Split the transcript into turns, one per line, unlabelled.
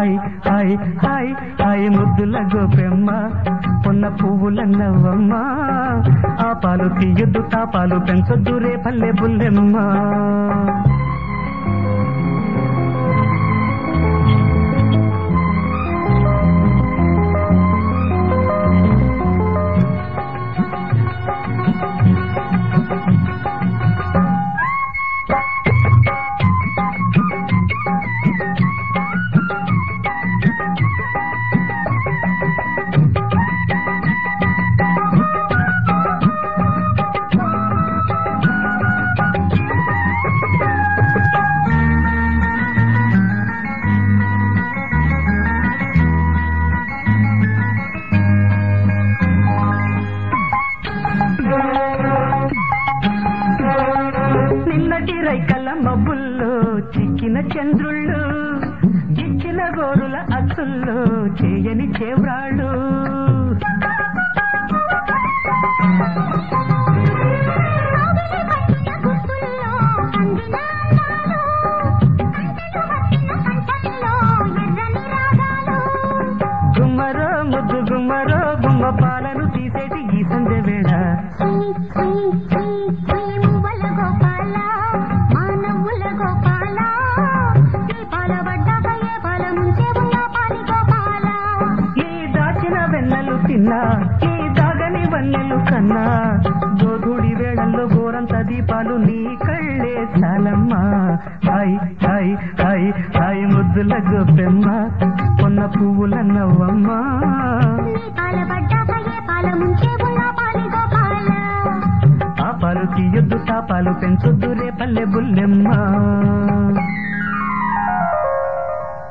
hi hi hi hi ముద్దుల గోపెమ్మ పొన్న పువ్వుల నవ్వమ్మ ఆ పాలు తీయొద్దు తాపాలు పెంచొద్దు రే పల్లె బుల్లెమ్మ నిన్నటి రైకల మబ్బుల్లో చిక్కిన చంద్రుళ్ళు గిచ్చిన గోరుల అచ్చుల్లో చేయని చేవ్రాళ్ళు గుమ్మరో ముద్దు గుమ్మరో గుమ్మ పాలను తీసేటి ఈ సంధ్య వేళ ఈ దాచిన వెన్నెలు తిన్నా ఈ దాగని వన్నెలు కన్నా గోధుడి వేళల్లో గోరంత దీపాలు నీ కళ్ళే చాలమ్మా హాయ్ హాయ్ హాయ్ హాయ్ ముద్దుల గోపెమ్మ పొన్న పువ్వుల నవ్వమ్మ ఆ పాలు తీయొద్దు తాపాలు పెంచొద్దు రే పల్లె బుల్లెమ్మ